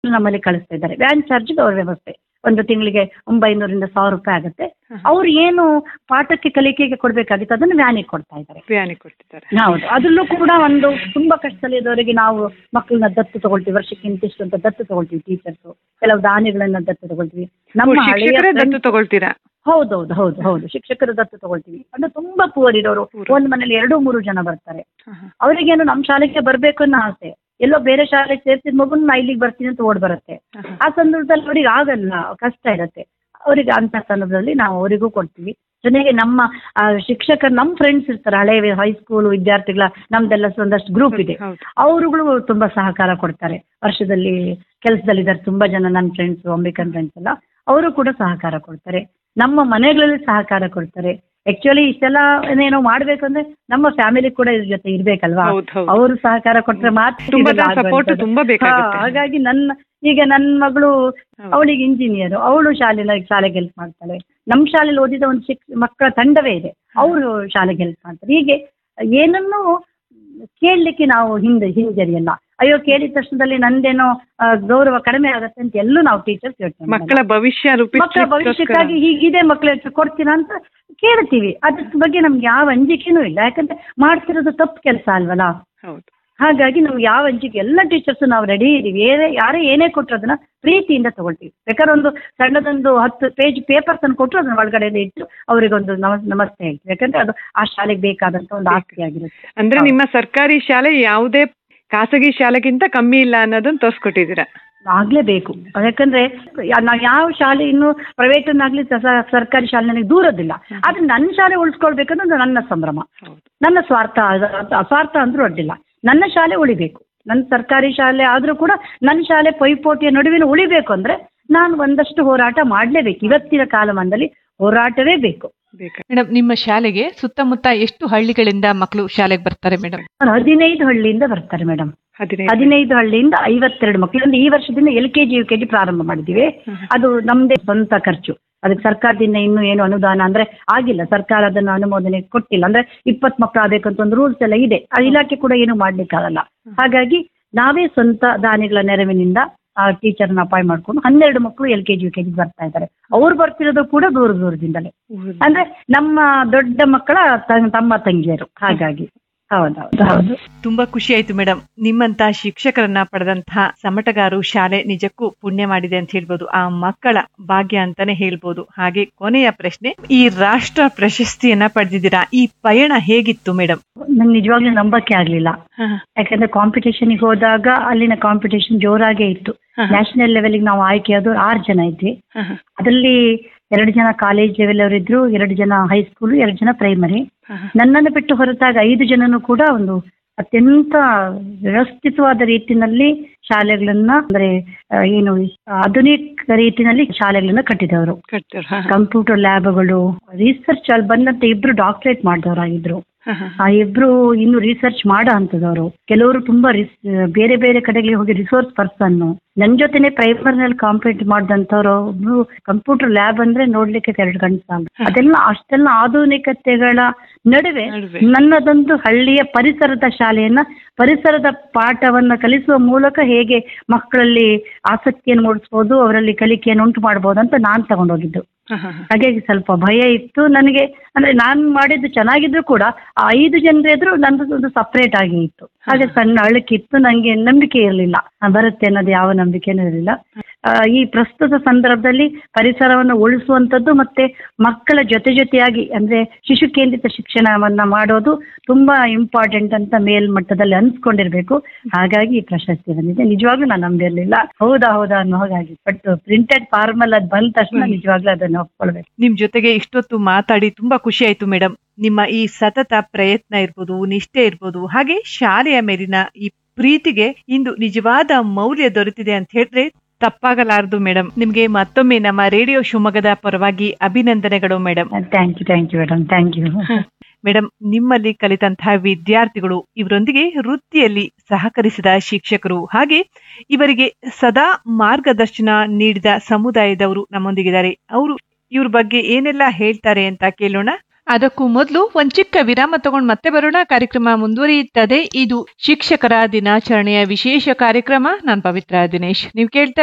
ನಮ್ಮಲ್ಲಿ ಕಳಿಸ್ತಾ ಇದ್ದಾರೆ ವ್ಯಾನ್ ಚಾರ್ಜ್ ಅವ್ರ ವ್ಯವಸ್ಥೆ ಒಂದು ತಿಂಗಳಿಗೆ ಒಂಬೈನೂರಿಂದ ಸಾವಿರ ರೂಪಾಯಿ ಆಗುತ್ತೆ ಅವ್ರು ಏನು ಪಾಠಕ್ಕೆ ಕಲಿಕೆಗೆ ಕೊಡ್ಬೇಕಾಗಿತ್ತು ಅದನ್ನು ವ್ಯಾನಿಗೆ ಕೊಡ್ತಾ ಇದ್ದಾರೆ ವ್ಯಾನಿ ಕೊಡ್ತಿದ್ದಾರೆ ಹೌದು ಅದರಲ್ಲೂ ಕೂಡ ಒಂದು ತುಂಬಾ ಕಷ್ಟದಲ್ಲಿದ್ದವರಿಗೆ ನಾವು ಮಕ್ಕಳನ್ನ ದತ್ತು ತಗೊಳ್ತೀವಿ ವರ್ಷಕ್ಕೆ ಇಂತಿಷ್ಟು ಅಂತ ದತ್ತು ತಗೊಳ್ತೀವಿ ಟೀಚರ್ಸ್ ಕೆಲವು ದಾನಿಗಳನ್ನ ದತ್ತು ತಗೊಳ್ತೀವಿ ನಮ್ಮ ಓ, ಹಳೆಯ ಶಿಕ್ಷಕರೇ friends- ದತ್ತು ತಗೊಳ್ತೀರಾ ಹೌದೌದು ಹೌದು ಹೌದು ಶಿಕ್ಷಕರು ದತ್ತು ತಗೊಳ್ತೀವಿ ಅಂದ್ರೆ ತುಂಬಾ ಪೂರ್ ಇರೋರು ಪೂರ್. ಒಂದ್ ಮನೇಲಿ ಎರಡು ಮೂರು ಜನ ಬರ್ತಾರೆ ಹ, ಹ. ಅವರಿಗೇನು ನಮ್ಮ ಶಾಲೆಗೆ ಬರ್ಬೇಕು ಅನ್ನೋ ಆಸೆ ಎಲ್ಲೋ ಬೇರೆ ಶಾಲೆಗೆ ಸೇರ್ಸಿದ ಮಗುನ ನಾ ಇಲ್ಲಿಗೆ ಬರ್ತೀನಿ ಅಂತ ಓಡ್ ಬರುತ್ತೆ ಹ, ಹ. ಆ ಸಂದರ್ಭದಲ್ಲಿ ಅವ್ರಿಗೆ ಆಗಲ್ಲ ಕಷ್ಟ ಇರುತ್ತೆ ಅವರಿಗೆ ಅಂತ ಸಂದರ್ಭದಲ್ಲಿ ನಾವು ಅವರಿಗೂ ಕೊಡ್ತೀವಿ ಜೊತೆಗೆ ನಮ್ಮ ಆ, ಶಿಕ್ಷಕರು ನಮ್ಮ ಫ್ರೆಂಡ್ಸ್ ಇರ್ತಾರೆ ಹಳೆಯ ಹೈಸ್ಕೂಲ್ ವಿದ್ಯಾರ್ಥಿಗಳ ನಮ್ದೆಲ್ಲ ಒಂದಷ್ಟು ಗ್ರೂಪ್ ಇದೆ ಹೌದು ಅವರುಗಳು ತುಂಬಾ ಸಹಕಾರ ಕೊಡ್ತಾರೆ ವರ್ಷದಲ್ಲಿ ಕೆಲಸದಲ್ಲಿದ್ದಾರೆ ತುಂಬಾ ಜನ ನನ್ನ ಫ್ರೆಂಡ್ಸ್ ಅಂಬಿಕನ್ ಫ್ರೆಂಡ್ಸ್ ಎಲ್ಲ ಅವರು ಕೂಡ ಸಹಕಾರ ಕೊಡ್ತಾರೆ ನಮ್ಮ ಮನೆಗಳಲ್ಲಿ ಸಹಕಾರ ಕೊಡ್ತಾರೆ ಆಕ್ಚುಲಿ ಇಷ್ಟೆಲ್ಲ ಏನೋ ಮಾಡ್ಬೇಕಂದ್ರೆ ನಮ್ಮ ಫ್ಯಾಮಿಲಿ ಕೂಡ ಇದ್ರ ಜೊತೆ ಇರ್ಬೇಕಲ್ವಾ ಹೌದು ಹೌದು ಅವರು ಸಹಕಾರ ಕೊಟ್ರೆ ಮಾತ್ರ ತುಂಬಾ ಇದೆಲ್ಲ ಸಪೋರ್ಟ್ ಆಗುವಂಥದ್ದು. ತುಂಬಾ ಬೇಕಾಗುತ್ತೆ ಹಾ, ಹಾಗಾಗಿ ನನ್ನ ಈಗ ನನ್ನ ಮಗಳು ಹೌದು. ಅವಳಿಗೆ ಇಂಜಿನಿಯರ್ ಅವಳು ಶಾಲೆ ಶಾಲೆಗೆ ಹೆಲ್ಪ್ ಮಾಡ್ತಾಳೆ ನಮ್ಮ ಶಾಲೆಯಲ್ಲಿ ಓದಿದ ಒಂದು ಶಿಕ್ಷ ಮಕ್ಕಳ ತಂಡವೇ ಇದೆ ಅವರು ಶಾಲೆಗೆ ಹೆಲ್ಪ್ ಮಾಡ್ತಾರೆ ಹೀಗೆ ಏನನ್ನೂ ಕೇಳಲಿಕ್ಕೆ ನಾವು ಹಿಂದೆ ಹಿಂಜರಿಯಲ್ಲ ಅಯ್ಯೋ ಕೇಳಿದ ತಕ್ಷಣದಲ್ಲಿ ನಂದೇನೋ ಆ, ಗೌರವ ಕಡಿಮೆ ಆಗುತ್ತೆ ಅಂತ ಎಲ್ಲೂ ನಾವು ಟೀಚರ್ಸ್ ಯೋಚನೆ ಮಾಡಲ್ಲ. ಮಕ್ಕಳ ಭವಿಷ್ಯ ಮಕ್ಕಳ ಭವಿಷ್ಯಕ್ಕಾಗಿ ಹೀಗಿದೆ ಮಕ್ಕಳ ಹತ್ರ ಕೊಡ್ತೀರಾ ಅಂತ ಕೇಳ್ತೀವಿ ಅದ್ರ ಬಗ್ಗೆ ನಮ್ಗೆ ಯಾವ ಅಂಜಿಕೆನೂ ಇಲ್ಲ ಯಾಕಂದ್ರೆ ಮಾಡ್ತಿರೋದು ತಪ್ಪು ಕೆಲಸ ಅಲ್ವಲ್ಲ ಹೌದು ಹಾಗಾಗಿ ನಮ್ಗೆ ಯಾವ ಅಂಜಿಕೆ ಎಲ್ಲ ಟೀಚರ್ಸ್ ನಾವು ರೆಡಿ ಇದೀವಿ ಏನೇ ಯಾರೇ ಏನೇ ಕೊಟ್ಟರು ಅದನ್ನ ಪ್ರೀತಿಯಿಂದ ತಗೊಳ್ತೀವಿ ಬೇಕಾದ್ರೆ ಒಂದು ಸಣ್ಣದೊಂದು ಹತ್ತು ಪೇಜ್ ಪೇಪರ್ ತಂದು ಕೊಟ್ಟರು ಅದನ್ನ ಒಳಗಡೆ ಇಟ್ಟು ಅವರಿಗೊಂದು ನಮ ನಮಸ್ತೆ ಹೇಳ್ತೀವಿ ಯಾಕಂದ್ರೆ ಅದು ಆ ಶಾಲೆಗೆ ಬೇಕಾದಂತ ಒಂದು ಆಸ್ತಿ ಆಗಿರುತ್ತೆ ಅಂದ್ರೆ ಹೌದು. ನಿಮ್ಮ ಸರ್ಕಾರಿ ಶಾಲೆ ಯಾವುದೇ ಖಾಸಗಿ ಶಾಲೆಗಿಂತ ಕಮ್ಮಿ ಇಲ್ಲ ಅನ್ನೋದನ್ನ ತೋರಿಸ್ಕೊಟ್ಟಿದ್ದೀರಾ ಆಗ್ಲೇಬೇಕು ಯಾಕಂದ್ರೆ ಯಾ- ನಾವು ಯಾವ ಶಾಲೆ ಇನ್ನು ಪ್ರೈವೇಟ್ ಆಗಲಿ ಸರ್ಕಾರಿ ಶಾಲೆ ನನಗೆ ದೂರದಿಲ್ಲ ಆದ್ರೆ ನನ್ನ ಶಾಲೆ ಉಳಿಸ್ಕೊಳ್ಬೇಕನ್ನೋದು ನನ್ನ ಸಂಭ್ರಮ ಹೌದು ನನ್ನ ಸ್ವಾರ್ಥ ಅದ- ಅಸ್ವಾರ್ಥ ಅಂದ್ರೂ ಅಡ್ಡಿಲ್ಲ ನನ್ನ ಶಾಲೆ ಉಳಿಬೇಕು ನನ್ನ ಸರ್ಕಾರಿ ಶಾಲೆ ಆದರೂ ಕೂಡ ನನ್ನ ಶಾಲೆ ಪೈಪೋಟಿಯ ನಡುವಿನ ಉಳಿಬೇಕು ಅಂದ್ರೆ ನಾನು ಒಂದಷ್ಟು ಹೋರಾಟ ಮಾಡಲೇಬೇಕು ಇವತ್ತಿನ ಕಾಲಮಾನದಲ್ಲಿ ಹೋರಾಟವೇ ಬೇಕು ಬೇಕಾ ಮೇಡಮ್ ನಿಮ್ಮ ಶಾಲೆಗೆ ಸುತ್ತಮುತ್ತ ಎಷ್ಟು ಹಳ್ಳಿಗಳಿಂದ ಮಕ್ಕಳು ಶಾಲೆಗೆ ಬರ್ತಾರೆ ಮೇಡಮ್ ನಾನು ಹದಿನೈದು ಹಳ್ಳಿಯಿಂದ ಬರ್ತಾರೆ ಮೇಡಮ್ ಹದಿನೈದು ಹದಿನೈದು ಹಳ್ಳಿಯಿಂದ ಐವತ್ತೆರಡು ಮಕ್ಕಳು ಅಂದ್ರೆ ಈ ವರ್ಷದಿಂದ L K G U K G ಪ್ರಾರಂಭ ಮಾಡಿದ್ದೀವಿ ಅದು ನಮ್ಮದೇ ಸ್ವಂತ ಖರ್ಚು ಅದಕ್ಕೆ ಸರ್ಕಾರದಿಂದ ಇನ್ನೂ ಏನು ಅನುದಾನ ಅಂದ್ರೆ ಆಗಿಲ್ಲ ಸರ್ಕಾರ ಅದನ್ನು ಅನುಮೋದನೆ ಕೊಟ್ಟಿಲ್ಲ ಅಂದ್ರೆ ಇಪ್ಪತ್ತು ಮಕ್ಕಳು ಆಗಬೇಕಂತ ಒಂದು ರೂಲ್ಸ್ ಎಲ್ಲ ಇದೆ ಆ ಇಲಾಖೆ ಕೂಡ ಏನು ಮಾಡ್ಲಿಕ್ಕಾಗಲ್ಲ ಹಾಗಾಗಿ ನಾವೇ ಸ್ವಂತ ದಾನಿಗಳ ನೆರವಿನಿಂದ ಆ ಟೀಚರ್ನ ಅಪಾಯ್ ಮಾಡ್ಕೊಂಡು ಹನ್ನೆರಡು ಮಕ್ಕಳು L K G U K G ಬರ್ತಾ ಇದ್ದಾರೆ ಅವ್ರು ಬರ್ತಿರೋದು ಕೂಡ ದೂರ ದೂರದಿಂದಲೇ ಅಂದ್ರೆ ನಮ್ಮ ದೊಡ್ಡ ಮಕ್ಕಳ ತ- ತಮ್ಮ ತಂಗಿಯರು ಹಾಗಾಗಿ ಹೌದೌದು ಹೌದು ತುಂಬಾ ಖುಷಿ ಆಯ್ತು ಮೇಡಮ್ ನಿಮ್ಮಂತ ಶಿಕ್ಷಕರನ್ನ ಪಡೆದಂತಹ ಸಮಟಗಾರು ಶಾಲೆ ನಿಜಕ್ಕೂ ಪುಣ್ಯ ಮಾಡಿದೆ ಅಂತ ಹೇಳ್ಬೋದು ಆ ಮಕ್ಕಳ ಭಾಗ್ಯ ಅಂತಾನೆ ಹೇಳ್ಬೋದು ಹಾಗೆ ಕೊನೆಯ ಪ್ರಶ್ನೆ ಈ ರಾಷ್ಟ್ರ ಪ್ರಶಸ್ತಿಯನ್ನ ಪಡೆದಿದ್ದೀರಾ ಈ ಪಯಣ ಹೇಗಿತ್ತು ಮೇಡಮ್ ನಂಗೆ ನಿಜವಾಗ್ಲೂ ನಂಬಕ್ಕೆ ಆಗ್ಲಿಲ್ಲ ಯಾಕಂದ್ರೆ ಕಾಂಪಿಟೇಷನ್ಗೆ ಹೋದಾಗ ಅಲ್ಲಿನ ಕಾಂಪಿಟೇಷನ್ ಜೋರಾಗೇ ಇತ್ತು ನ್ಯಾಷನಲ್ ಲೆವೆಲ್ಗೆ ನಾವು ಆಯ್ಕೆಯಾದ್ರು ಆರು ಜನ ಇದ್ವಿ ಅದರಲ್ಲಿ ಎರಡು ಜನ ಕಾಲೇಜ್ ಲೆವೆಲ್ ಅವರು ಇದ್ರು ಎರಡು ಜನ ಹೈಸ್ಕೂಲ್ ಎರಡು ಜನ ಪ್ರೈಮರಿ ನನ್ನನ್ನು ಬಿಟ್ಟು ಹೊರತಾಗ ಐದು ಜನನು ಕೂಡ ಒಂದು ಅತ್ಯಂತ ವ್ಯವಸ್ಥಿತವಾದ ರೀತಿನಲ್ಲಿ ಶಾಲೆಗಳನ್ನ ಅಂದ್ರೆ ಆ, ಏನು ಆಧುನಿಕ ರೀತಿನಲ್ಲಿ ಶಾಲೆಗಳನ್ನ ಕಟ್ಟಿದವರು ಕಂಪ್ಯೂಟರ್ ಲ್ಯಾಬ್ಗಳು ರಿಸರ್ಚ್ ಅಲ್ಲಿ ಬಂದಂತ ಇಬ್ರು ಡಾಕ್ಟರೇಟ್ ಮಾಡಿದವರಾಗಿದ್ರು ಆ ಇಬ್ರು ಇನ್ನು ರಿಸರ್ಚ್ ಮಾಡೋ ಅಂತದವರು ಕೆಲವರು ತುಂಬಾ ರಿಸ್ ಬೇರೆ ಬೇರೆ ಕಡೆಗೆ ಹೋಗಿ ರಿಸೋರ್ಸ್ ಪರ್ಸನ್ ನನ್ ಜೊತೆನೆ ಪ್ರೈಮರಿನಲ್ಲಿ ಕಾಂಪೀಟ್ ಮಾಡಿದಂಥವ್ರು ಒಬ್ರು ಕಂಪ್ಯೂಟರ್ ಲ್ಯಾಬ್ ಅಂದ್ರೆ ನೋಡ್ಲಿಕ್ಕೆ ಎರಡು ಗಂಟೆ ಸಾಲ ಅದೆಲ್ಲ ಅಷ್ಟೆಲ್ಲ ಆಧುನಿಕತೆಗಳ ನಡುವೆ ನಡುವೆ. ನನ್ನದೊಂದು ಹಳ್ಳಿಯ ಪರಿಸರದ ಶಾಲೆಯನ್ನ ಪರಿಸರದ ಪಾಠವನ್ನ ಕಲಿಸುವ ಮೂಲಕ ಹೇಗೆ ಮಕ್ಕಳಲ್ಲಿ ಆಸಕ್ತಿಯನ್ನು ಮೂಡಿಸ್ಬೋದು ಅವರಲ್ಲಿ ಕಲಿಕೆಯನ್ನು ಉಂಟು ಮಾಡ್ಬೋದು ಅಂತ ನಾನು ತಗೊಂಡೋಗಿದ್ದು ಹಾಗಾಗಿ ಸ್ವಲ್ಪ ಭಯ ಇತ್ತು ನನಗೆ ಅಂದ್ರೆ ನಾನು ಮಾಡಿದ್ದು ಚೆನ್ನಾಗಿದ್ರು ಕೂಡ ಆ ಐದು ಜನರ ಎದುರು ನಂದು ಒಂದು ಸಪ್ರೇಟ್ ಆಗಿ ಇತ್ತು ಹಾಗೆ ಸಣ್ಣ ಅಳಕಿತ್ತು ನನಗೆ ನಂಬಿಕೆ ಇರಲಿಲ್ಲ ಬರುತ್ತೆ ಅನ್ನೋದು ಯಾವ ನಂಬಿಕೆನೂ ಇರಲಿಲ್ಲ ಆ, ಈ ಪ್ರಸ್ತುತ ಸಂದರ್ಭದಲ್ಲಿ ಪರಿಸರವನ್ನು ಉಳಿಸುವಂಥದ್ದು ಮತ್ತೆ ಮಕ್ಕಳ ಜೊತೆ ಜೊತೆಯಾಗಿ ಅಂದ್ರೆ ಶಿಶು ಕೇಂದ್ರಿತ ಶಿಕ್ಷಣವನ್ನ ಮಾಡೋದು ತುಂಬಾ ಇಂಪಾರ್ಟೆಂಟ್ ಅಂತ ಮೇಲ್ಮಟ್ಟದಲ್ಲಿ ಅನ್ಸ್ಕೊಂಡಿರ್ಬೇಕು ಹಾಗಾಗಿ ಈ ಪ್ರಶಸ್ತಿ ಬಂದಿದೆ ನಿಜವಾಗ್ಲೂ ನಾನು ನಂಬಿರ್ಲಿಲ್ಲ ಹೌದಾ ಹೌದಾ ಅನ್ನೋ ಹಾಗಾಗಿ ಬಟ್ ಪ್ರಿಂಟೆಡ್ ಫಾರ್ಮಲ್ ಅದು ಬಂದ ತಕ್ಷಣ ನಿಜವಾಗ್ಲೂ ಅದನ್ನು ಒಪ್ಕೊಳ್ಬೇಕು ನಿಮ್ ಜೊತೆಗೆ ಇಷ್ಟೊತ್ತು ಮಾತಾಡಿ ತುಂಬಾ ಖುಷಿ ಆಯ್ತು ಮೇಡಮ್ ನಿಮ್ಮ ಈ ಸತತ ಪ್ರಯತ್ನ ಇರ್ಬೋದು ನಿಷ್ಠೆ ಇರ್ಬೋದು ಹಾಗೆ ಶಾಲೆಯ ಮೇಲಿನ ಈ ಪ್ರೀತಿಗೆ ಇಂದು ನಿಜವಾದ ಮೌಲ್ಯ ದೊರೆತಿದೆ ಅಂತ ಹೇಳಿದ್ರೆ ತಪ್ಪಾಗಲಾರದು ಮೇಡಮ್ ನಿಮ್ಗೆ ಮತ್ತೊಮ್ಮೆ ನಮ್ಮ ರೇಡಿಯೋ ಶಿವಮೊಗ್ಗದ ಪರವಾಗಿ ಅಭಿನಂದನೆಗಳು madam thank you thank you madam thank you madam ನಿಮ್ಮಲ್ಲಿ ಕಲಿತಂತಹ ವಿದ್ಯಾರ್ಥಿಗಳು ಇವರೊಂದಿಗೆ ವೃತ್ತಿಯಲ್ಲಿ ಸಹಕರಿಸಿದ ಶಿಕ್ಷಕರು ಹಾಗೆ ಇವರಿಗೆ ಸದಾ ಮಾರ್ಗದರ್ಶನ ನೀಡಿದ ಸಮುದಾಯದವರು ನಮ್ಮೊಂದಿಗಿದ್ದಾರೆ ಅವರು ಇವ್ರ ಬಗ್ಗೆ ಏನೆಲ್ಲ ಹೇಳ್ತಾರೆ ಅಂತ ಕೇಳೋಣ ಅದಕ್ಕೂ ಮೊದಲು ಒಂದ್ ಚಿಕ್ಕ ವಿರಾಮ ತಗೊಂಡ್ ಮತ್ತೆ ಬರೋಣ ಕಾರ್ಯಕ್ರಮ ಮುಂದುವರಿಯುತ್ತದೆ ಇದು ಶಿಕ್ಷಕರ ದಿನಾಚರಣೆಯ ವಿಶೇಷ ಕಾರ್ಯಕ್ರಮ ನಾನ್ ಪವಿತ್ರ ದಿನೇಶ್ ನೀವು ಕೇಳ್ತಾ